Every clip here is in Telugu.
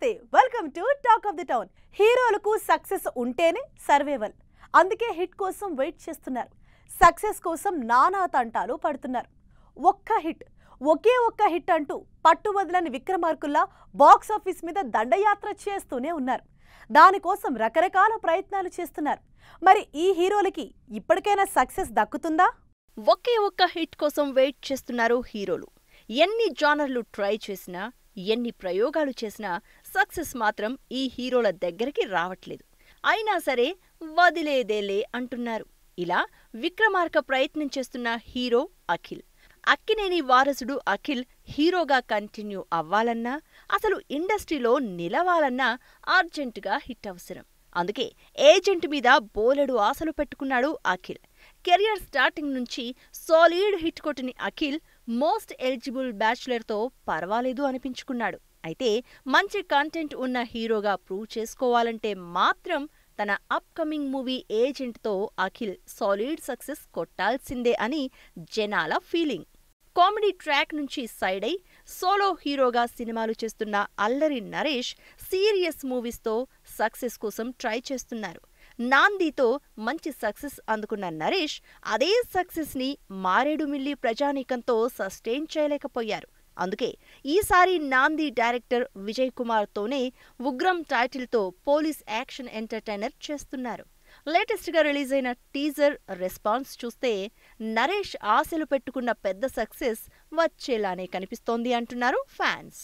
welcome to talk of the town హీరోలకు సక్సెస్ ఉంటేనే సర్వేవల్ అందుకే హిట్ కోసం వెయిట్ చేస్తున్నారు సక్సెస్ కోసం నానా తంటాలు పడుతున్నారు ఒక్క హిట్ ఒకే ఒక్క హిట్ అంటూ పట్టు వదలని విక్రమార్కుల్లా బాక్స్ ఆఫీస్ మీద దండయాత్ర చేస్తూనే ఉన్నారు దానికోసం రకరకాల ప్రయత్నాలు చేస్తున్నారు మరి ఈ హీరోలకి ఇప్పటికైనా సక్సెస్ దక్కుతుందా ఒకే ఒక్క హిట్ కోసం వెయిట్ చేస్తున్నారు హీరోలు ఎన్ని జానర్లు ట్రై చేసినా ఎన్ని ప్రయోగాలు చేసినా సక్సెస్ మాత్రం ఈ హీరోల దగ్గరికి రావట్లేదు అయినా సరే వదిలేదేలే అంటున్నారు ఇలా విక్రమార్క ప్రయత్నం చేస్తున్న హీరో అఖిల్ అక్కినేని వారసుడు అఖిల్ హీరోగా కంటిన్యూ అవ్వాలన్నా అసలు ఇండస్ట్రీలో నిలవాలన్నా అర్జెంటుగా హిట్ అవసరం అందుకే ఏజెంట్ మీద బోలెడు ఆశలు పెట్టుకున్నాడు అఖిల్ కెరియర్ స్టార్టింగ్ నుంచి సాలిడ్ హిట్ కొట్టిన అఖిల్ మోస్ట్ ఎలిజిబుల్ బ్యాచులర్తో పర్వాలేదు అనిపించుకున్నాడు అయితే మంచి కంటెంట్ ఉన్న హీరోగా ప్రూవ్ చేసుకోవాలంటే మాత్రం తన అప్కమింగ్ మూవీ ఏజెంట్తో అఖిల్ సాలిడ్ సక్సెస్ కొట్టాల్సిందే అని జనాల ఫీలింగ్ కామెడీ ట్రాక్ నుంచి సైడ్ అయి సోలో హీరోగా సినిమాలు చేస్తున్న అల్లరి నరేష్ సీరియస్ మూవీస్తో సక్సెస్ కోసం ట్రై చేస్తున్నారు నాందీతో మంచి సక్సెస్ అందుకున్న నరేష్ అదే సక్సెస్ని మారేడుమిల్లి ప్రజానీకంతో సస్టైన్ చేయలేకపోయారు అందుకే ఈసారి నాంది డైరెక్టర్ విజయ్ కుమార్తోనే ఉగ్రం టైటిల్తో పోలీస్ యాక్షన్ ఎంటర్టైనర్ చేస్తున్నారు లేటెస్ట్గా రిలీజ్ అయిన టీజర్ రెస్పాన్స్ చూస్తే నరేష్ ఆశలు పెట్టుకున్న పెద్ద సక్సెస్ వచ్చేలానే కనిపిస్తోంది అంటున్నారు ఫ్యాన్స్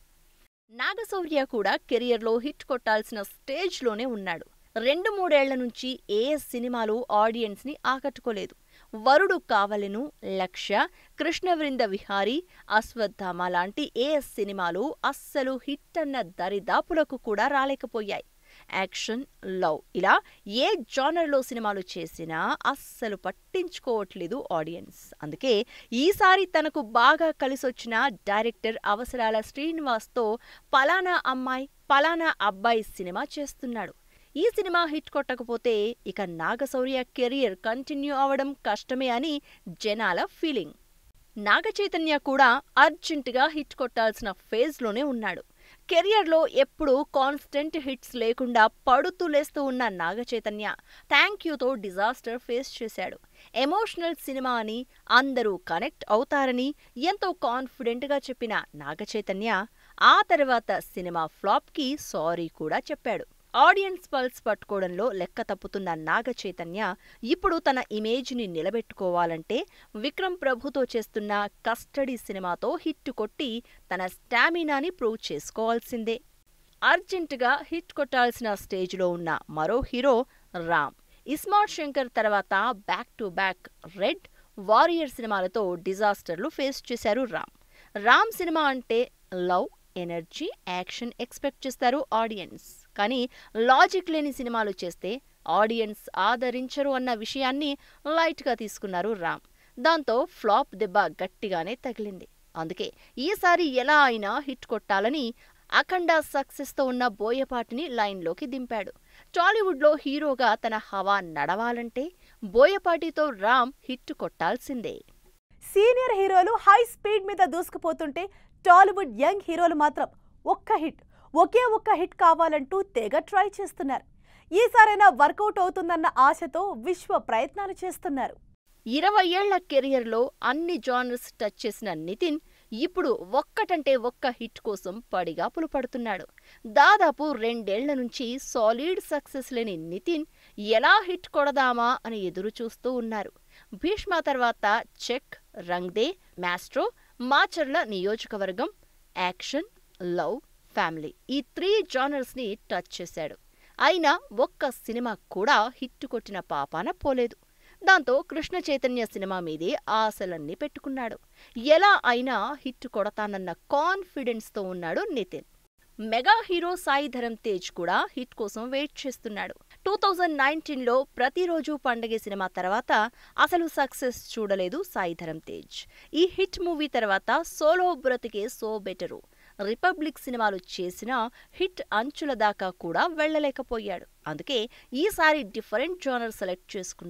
నాగశౌర్య కూడా కెరియర్లో హిట్ కొట్టాల్సిన స్టేజ్లోనే ఉన్నాడు రెండు మూడేళ్ల నుంచి ఏ సినిమాలు ఆడియన్స్ని ఆకట్టుకోలేదు వరుడు కావలెను లక్ష్య కృష్ణవృంద విహారీ అశ్వత్థామ లాంటి ఏ సినిమాలు అస్సలు హిట్ అన్న దరిదాపులకు కూడా రాలేకపోయాయి యాక్షన్ లవ్ ఇలా ఏ జానర్లో సినిమాలు చేసినా అస్సలు పట్టించుకోవట్లేదు ఆడియన్స్ అందుకే ఈసారి తనకు బాగా కలిసొచ్చిన డైరెక్టర్ అవసరాల శ్రీనివాస్తో పలానా అమ్మాయి పలానా అబ్బాయి సినిమా చేస్తున్నాడు ఈ సినిమా హిట్ కొట్టకపోతే ఇక నాగశౌర్య కెరియర్ కంటిన్యూ అవడం కష్టమే అని జనాల ఫీలింగ్ నాగచైతన్య కూడా అర్జెంటుగా హిట్ కొట్టాల్సిన ఫేజ్లోనే ఉన్నాడు కెరియర్లో ఎప్పుడూ కాన్స్టెంట్ హిట్స్ లేకుండా పడుతూ లేస్తూ ఉన్న నాగచైతన్య థ్యాంక్ యూతో డిజాస్టర్ ఫేస్ చేశాడు ఎమోషనల్ సినిమా అని అందరూ కనెక్ట్ అవుతారని ఎంతో కాన్ఫిడెంట్గా చెప్పిన నాగచైతన్య ఆ తర్వాత సినిమా ఫ్లాప్కి సారీ కూడా చెప్పాడు ఆడియన్స్ పల్స్ పట్టుకోవడంలో లెక్క తప్పుతున్న నాగ చైతన్య ఇప్పుడు తన ఇమేజ్ని నిలబెట్టుకోవాలంటే విక్రమ్ ప్రభుతో చేస్తున్న కస్టడీ సినిమాతో హిట్ కొట్టి తన స్టామినాని ప్రూవ్ చేసుకోవాల్సిందే అర్జెంటుగా హిట్ కొట్టాల్సిన స్టేజ్లో ఉన్న మరో హీరో రామ్ ఇస్మార్ట్ శంకర్ తర్వాత back to back red warrior సినిమాలతో డిజాస్టర్లు ఫేస్ చేశారు రామ్ రామ్ సినిమా అంటే లవ్ ఎనర్జీ యాక్షన్ ఎక్స్పెక్ట్ చేస్తారు ఆడియన్స్ కానీ లాజిక్ లేని సినిమాలు చేస్తే ఆడియన్స్ ఆదరించరు అన్న విషయాన్ని లైట్గా తీసుకున్నారు రామ్ దాంతో ఫ్లాప్ దెబ్బ గట్టిగానే తగిలింది అందుకే ఈసారి ఎలా అయినా హిట్ కొట్టాలని అఖండ సక్సెస్తో ఉన్న బోయపాటిని లైన్లోకి దింపాడు టాలీవుడ్లో హీరోగా తన హవా నడవాలంటే బోయపాటితో రామ్ హిట్ కొట్టాల్సిందే సీనియర్ హీరోలు హై స్పీడ్ మీద దూసుకుపోతుంటే టాలీవుడ్ యంగ్ హీరోలు మాత్రం ఒక్క హిట్ ఒకే ఒక్క హిట్ కావాలంటూ తెగ ట్రై చేస్తున్నారు ఈసారైనా వర్కౌట్ అవుతుందన్న ఆశతో విశ్వ ప్రయత్నాలు చేస్తున్నారు ఇరవై ఏళ్ల కెరియర్లో అన్ని జానర్స్ టచ్ చేసిన నితిన్ ఇప్పుడు ఒక్కటంటే ఒక్క హిట్ కోసం పడిగాపులు పడుతున్నాడు దాదాపు రెండేళ్ల నుంచి సాలిడ్ సక్సెస్ లేని నితిన్ ఎలా హిట్ కొడదామా అని ఎదురు చూస్తూ ఉన్నారు భీష్మ తర్వాత check Rang De maestro Macherla Niyojakavargam action love family ఈ త్రీ జానర్స్ని టచ్ చేశాడు అయినా ఒక్క సినిమా కూడా హిట్ కొట్టిన పాపాన పోలేదు దాంతో కృష్ణ చైతన్య సినిమా మీదే ఆశలన్నీ పెట్టుకున్నాడు ఎలా అయినా హిట్ కొడతానన్న కాన్ఫిడెన్స్తో ఉన్నాడు నితిన్ మెగా హీరో సాయి ధరమ్ తేజ్ కూడా హిట్ కోసం వెయిట్ చేస్తున్నాడు టూ థౌజండ్ నైన్టీన్లో ప్రతిరోజు పండగే సినిమా తర్వాత అసలు సక్సెస్ చూడలేదు సాయి ధరమ్ తేజ్ ఈ హిట్ మూవీ తర్వాత solo Brathuke so better republic సినిమాలు చేసినా హిట్ అంచుల దాకా కూడా వెళ్లలేకపోయాడు అందుకే ఈసారి డిఫరెంట్ జోనర్ సెలెక్ట్ చేసుకున్నాడు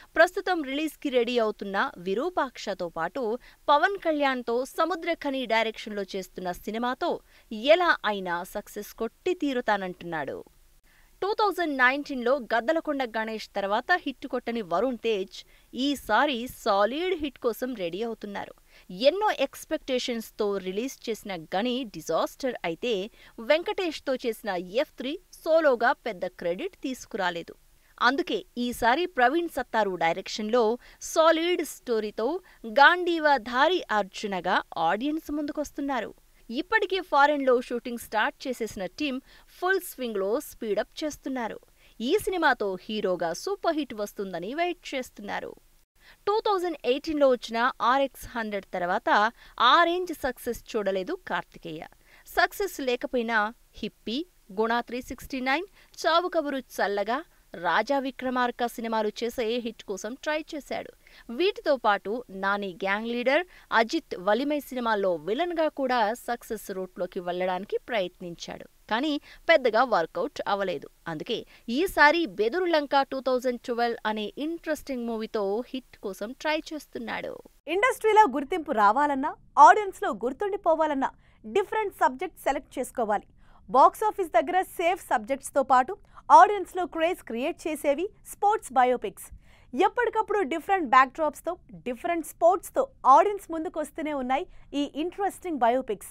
ప్రస్తుతం రిలీజ్కి రెడీ అవుతున్న విరూపాక్షతో పాటు పవన్ కళ్యాణ్తో సముద్రఖని డైరెక్షన్లో చేస్తున్న సినిమాతో ఎలా అయినా సక్సెస్ కొట్టి తీరుతానంటున్నాడు టూ థౌజండ్ నైన్టీన్లో గద్దలకొండ గణేష్ తర్వాత హిట్ కొట్టని వరుణ్ తేజ్ ఈసారి సాలిడ్ హిట్ కోసం రెడీ అవుతున్నారు ఎన్నో ఎక్స్పెక్టేషన్స్తో రిలీజ్ చేసిన గని డిజాస్టర్ అయితే వెంకటేష్తో చేసిన ఎఫ్ త్రీ సోలోగా పెద్ద క్రెడిట్ తీసుకురాలేదు అందుకే ఈసారి ప్రవీణ్ సత్తారు డైరెక్షన్లో సాలిడ్ స్టోరీతో గాంధీవ ధారి అర్జునగా ఆడియన్స్ ముందుకొస్తున్నారు ఇప్పటికే ఫారెన్లో షూటింగ్ స్టార్ట్ చేసేసిన టీం ఫుల్ స్వింగ్లో స్పీడప్ చేస్తున్నారు ఈ సినిమాతో హీరోగా సూపర్ హిట్ వస్తుందని వెయిట్ చేస్తున్నారు టూ థౌజండ్ ఎయిటీన్లో వచ్చిన ఆర్ఎక్స్ హండ్రెడ్ తర్వాత ఆ రేంజ్ సక్సెస్ చూడలేదు కార్తికేయ సక్సెస్ లేకపోయినా hippie Guna three sixty nine Chaavu Kaburu చల్లగా రాజా విక్రమార్క సినిమాలు చేసే హిట్ కోసం ట్రై చేశాడు వీటితో పాటు నాని గ్యాంగ్ లీడర్ అజిత్ వలిమై సినిమాల్లో విలన్గా కూడా సక్సెస్ రూట్లోకి వెళ్ళడానికి ప్రయత్నించాడు కానీ పెద్దగా వర్కౌట్ అవ్వలేదు అందుకే ఈసారి Bedurulanka two thousand twelve అనే ఇంట్రెస్టింగ్ మూవీతో హిట్ కోసం ట్రై చేస్తున్నాడు ఇండస్ట్రీలో గుర్తింపు రావాలన్నా ఆడియన్స్లో గుర్తుండిపోవాలన్నా డిఫరెంట్ సబ్జెక్ట్ సెలెక్ట్ చేసుకోవాలి బాక్స్ ఆఫీస్ దగ్గర సేఫ్ సబ్జెక్ట్స్తో పాటు ఆడియన్స్లో క్రేజ్ క్రియేట్ చేసేవి స్పోర్ట్స్ బయోపిక్స్ ఎప్పటికప్పుడు డిఫరెంట్ బ్యాక్డ్రాప్స్తో డిఫరెంట్ స్పోర్ట్స్తో ఆడియన్స్ ముందుకు వస్తూనే ఉన్నాయి ఈ ఇంట్రెస్టింగ్ బయోపిక్స్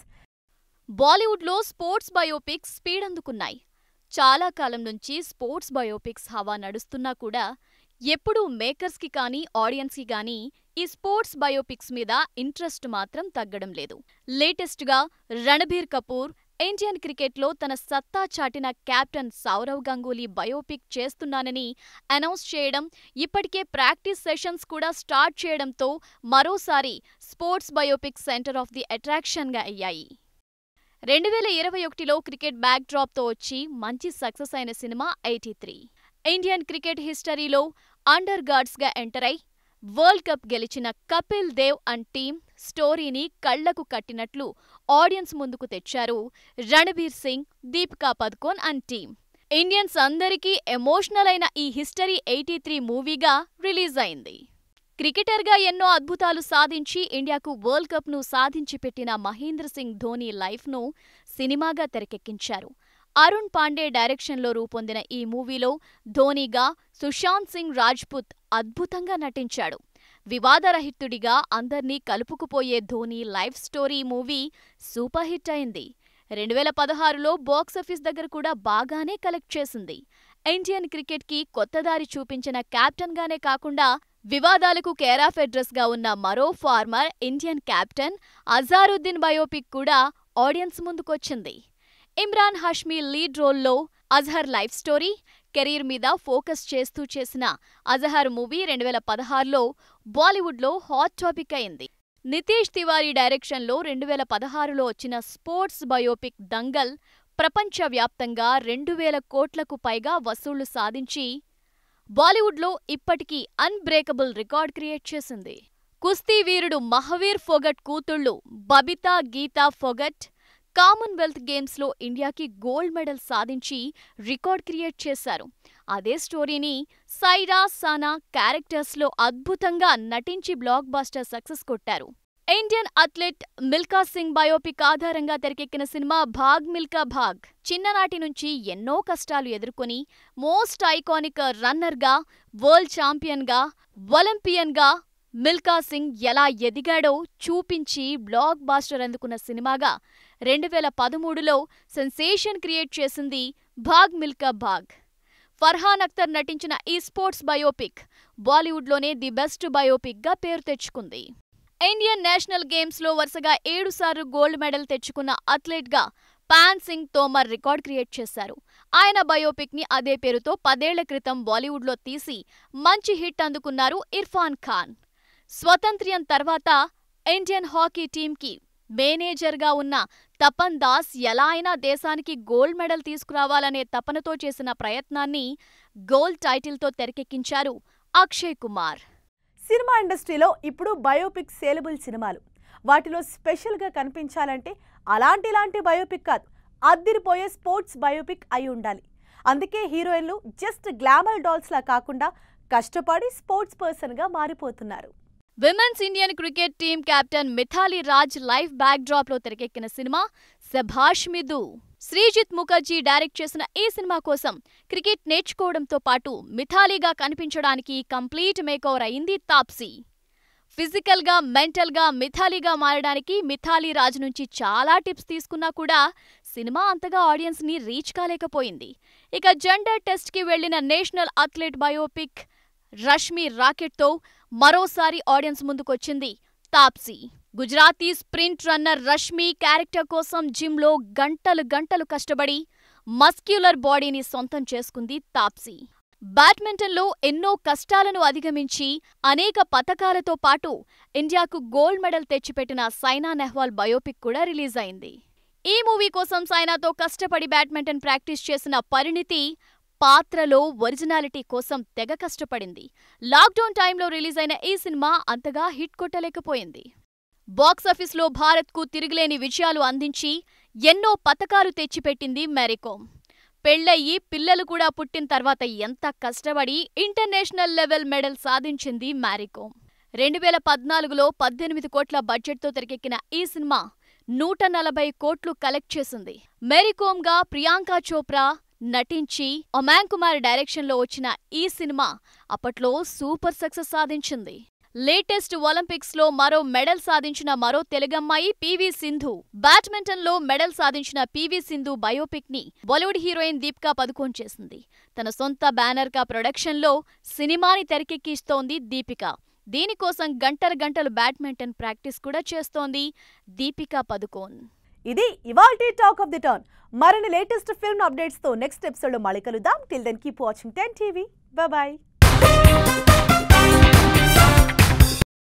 బాలీవుడ్లో స్పోర్ట్స్ బయోపిక్స్ స్పీడ్ అందుకున్నాయి చాలా కాలం నుంచి స్పోర్ట్స్ బయోపిక్స్ హవా నడుస్తున్నా కూడా ఎప్పుడూ మేకర్స్కి కానీ ఆడియన్స్కి కానీ ఈ స్పోర్ట్స్ బయోపిక్స్ మీద ఇంట్రెస్ట్ మాత్రం తగ్గడం లేదు లేటెస్ట్గా రణబీర్ కపూర్ ఇండియన్ క్రికెట్లో తన సత్తా చాటిన కెప్టెన్ సౌరవ్ గంగూలీ బయోపిక్ చేస్తున్నానని అనౌన్స్ చేయడం ఇప్పటికే ప్రాక్టీస్ సెషన్స్ కూడా స్టార్ట్ చేయడంతో మరోసారి sports biopic centre of the అట్రాక్షన్గా అయ్యాయి రెండు వేల ఇరవై ఒకటిలో క్రికెట్ బ్యాక్ డ్రాప్తో వచ్చి మంచి సక్సెస్ అయిన సినిమా ఎయిటీ త్రీ ఇండియన్ క్రికెట్ హిస్టరీలో అండర్ గార్డ్స్గా ఎంటర్ అయి వరల్డ్ కప్ గెలిచిన కపిల్ దేవ్ అండ్ టీం స్టోరీని కళ్లకు కట్టినట్లు ఆడియన్స్ ముందుకు తెచ్చారు Ranbir Singh Deepika Padukone and team Indians అందరికీ ఎమోషనల్ అయిన ఈ హిస్టరీ ఎయిటీ త్రీ మూవీగా రిలీజ్ అయింది క్రికెటర్గా ఎన్నో అద్భుతాలు సాధించి ఇండియాకు వరల్డ్ కప్ను సాధించి పెట్టిన మహేంద్ర సింగ్ ధోని లైఫ్ను సినిమాగా తెరకెక్కించారు అరుణ్ పాండే డైరెక్షన్లో రూపొందిన ఈ మూవీలో ధోనిగా సుశాంత్ సింగ్ రాజ్పుత్ అద్భుతంగా నటించాడు వివాదరహితుడిగా అందర్నీ కలుపుకుపోయే Dhoni life story movie super hit అయింది రెండు వేల పదహారులో బాక్సాఫీస్ దగ్గర కూడా బాగానే కలెక్ట్ చేసింది ఇండియన్ క్రికెట్కి కొత్త దారి చూపించిన కెప్టెన్గానే కాకుండా వివాదాలకు కేరాఫ్ అడ్రస్గా ఉన్న మరో former Indian captain Azharuddin biopic కూడా ఆడియన్స్ ముందుకొచ్చింది ఇమ్రాన్ హష్మీ లీడ్ రోల్లో అజహర్ లైఫ్ స్టోరీ కెరీర్ మీద ఫోకస్ చేస్తూ చేసిన అజహర్ మూవీ రెండు వేల పదహారులో బాలీవుడ్లో హాట్ టాపిక్ అయింది నితీష్ తివారీ డైరెక్షన్లో రెండు వేల పదహారులో వచ్చిన స్పోర్ట్స్ బయోపిక్ దంగల్ ప్రపంచవ్యాప్తంగా రెండు వేల కోట్లకు పైగా వసూళ్లు సాధించి బాలీవుడ్లో ఇప్పటికీ అన్బ్రేకబుల్ రికార్డ్ క్రియేట్ చేసింది కుస్తీ వీరుడు మహవీర్ ఫొగట్ కూతుళ్లు బబితా గీతా ఫొగట్ కామన్వెల్త్ గేమ్స్లో ఇండియాకి గోల్డ్ మెడల్ సాధించి రికార్డ్ క్రియేట్ చేశారు అదే స్టోరీని సైరా సానా క్యారెక్టర్స్లో అద్భుతంగా నటించి బ్లాక్ బాస్టర్ సక్సెస్ కొట్టారు Indian athlete Milkha Singh biopic ఆధారంగా తెరకెక్కిన సినిమా భాగ్ మిల్కా భాగ్ చిన్ననాటి నుంచి ఎన్నో కష్టాలు ఎదుర్కొని మోస్ట్ ఐకానిక్ రన్నర్గా వరల్డ్ ఛాంపియన్గా ఒలింపియన్గా మిల్కా సింగ్ ఎలా ఎదిగాడో చూపించి బ్లాక్ బాస్టర్ అందుకున్న సినిమాగా రెండు వేల పదమూడులో సెన్సేషన్ క్రియేట్ చేసింది భాగ్ మిల్కా భాగ్ ఫర్హాన్ అఖ్తర్ నటించిన ఈ స్పోర్ట్స్ బయోపిక్ బాలీవుడ్లోనే ది బెస్ట్ బయోపిక్గా పేరు తెచ్చుకుంది ఇండియన్ నేషనల్ గేమ్స్లో వరుసగా ఏడుసార్లు గోల్డ్ మెడల్ తెచ్చుకున్న అథ్లెట్గా పాన్ సింగ్ తోమర్ రికార్డ్ క్రియేట్ చేశారు ఆయన బయోపిక్ ని అదే పేరుతో పదేళ్ల క్రితం బాలీవుడ్లో తీసి మంచి హిట్ అందుకున్నారు ఇర్ఫాన్ ఖాన్ స్వతంత్ర్యం తర్వాత ఇండియన్ హాకీ టీంకి మేనేజర్గా ఉన్న తపన్ దాస్ ఎలా అయినా దేశానికి గోల్డ్ మెడల్ తీసుకురావాలనే తపనతో చేసిన ప్రయత్నాన్ని గోల్డ్ టైటిల్తో తెరకెక్కించారు అక్షయ్ కుమార్ సినిమా ఇండస్ట్రీలో ఇప్పుడు బయోపిక్ సేలబుల్ సినిమాలు వాటిలో స్పెషల్గా కనిపించాలంటే అలాంటి లాంటి బయోపిక్ కాదు అద్దిరిపోయే స్పోర్ట్స్ బయోపిక్ అయి ఉండాలి అందుకే హీరోయిన్లు జస్ట్ గ్లామర్ డాల్స్లా కాకుండా కష్టపడి స్పోర్ట్స్ పర్సన్గా మారిపోతున్నారు women's Indian cricket team captain Mithali Raj life backdrop లో తెరకెక్కిన సినిమా సభాష్ మిదు శ్రీజిత్ ముఖర్జీ డైరెక్ట్ చేసిన ఈ సినిమా కోసం క్రికెట్ నేర్చుకోవడంతో పాటు మిథాలీగా కనిపించడానికి కంప్లీట్ మేకోవర్ అయింది తాప్సీ ఫిజికల్ గా మెంటల్ గా మిథాలీగా మారడానికి మిథాలీ రాజ్ నుంచి చాలా టిప్స్ తీసుకున్నా కూడా సినిమా అంతగా ఆడియన్స్ ని రీచ్ కాలేకపోయింది ఇక జెండర్ టెస్ట్ కి వెళ్లిన నేషనల్ అథ్లెట్ బయోపిక్ రష్మి రాకెట్తో మరోసారి ఆడియన్స్ ముందుకొచ్చింది Taapsee Gujarati sprint runner Rashmi character కోసం జిమ్లో గంటలు గంటలు కష్టపడి మస్క్యులర్ బాడీని సొంతం చేసుకుంది తాప్సీ బ్యాడ్మింటన్లో ఎన్నో కష్టాలను అధిగమించి అనేక పతకాలతో పాటు ఇండియాకు గోల్డ్ మెడల్ తెచ్చిపెట్టిన సైనా నెహ్వాల్ బయోపిక్ కూడా రిలీజ్ అయింది ఈ మూవీ కోసం సైనాతో కష్టపడి బ్యాడ్మింటన్ ప్రాక్టీస్ చేసిన పరిణితి పాత్రలో ఒరిజినాలిటీ కోసం తెగ కష్టపడింది లాక్డౌన్ టైంలో రిలీజ్ అయిన ఈ సినిమా అంతగా హిట్ కొట్టలేకపోయింది బాక్సాఫీస్లో భారత్కు తిరిగిలేని విజయాలు అందించి ఎన్నో పతకాలు తెచ్చిపెట్టింది మెరీకోమ్ పెళ్ళయి పిల్లలు కూడా పుట్టిన తర్వాత ఎంత కష్టపడి ఇంటర్నేషనల్ లెవెల్ మెడల్ సాధించింది మ్యారీకోమ్ రెండు వేల పద్నాలుగులో పద్దెనిమిది కోట్ల బడ్జెట్తో తెరకెక్కిన ఈ సినిమా నూట నలభై కోట్లు కలెక్ట్ చేసింది మెరీకోమ్గా ప్రియాంక చోప్రా నటించి అమాన్ కుమార్ డైరెక్షన్లో వచ్చిన ఈ సినిమా అప్పట్లో సూపర్ సక్సెస్ సాధించింది లేటెస్ట్ ఒలింపిక్స్ లో మరో మెడల్ సాధించిన మరో తెలుగమ్మాయి పివి సింధు బ్యాడ్మింటన్ లో మెడల్ సాధించిన పివి సింధు బయోపిక్ ని బాలీవుడ్ హీరోయిన్ దీపికా పదుకోన్ చేసింది తన సొంత బ్యానర్ కా ప్రొడక్షన్ లో సినిమాని తెరకెక్కిస్తోంది దీపిక దీనికోసం గంటలు గంటలు బ్యాడ్మింటన్ ప్రాక్టీస్ కూడా చేస్తోంది దీపికా పదుకోన్ ఇది ఇవాల్టి టాక్ ఆఫ్ ది టర్న్ మరిన్ని లేటెస్ట్ ఫిల్మ్ అప్డేట్స్తో నెక్స్ట్ ఎపిసోడ్లో మళ్ళీ కలుద్దాం till then keep watching ten TV bye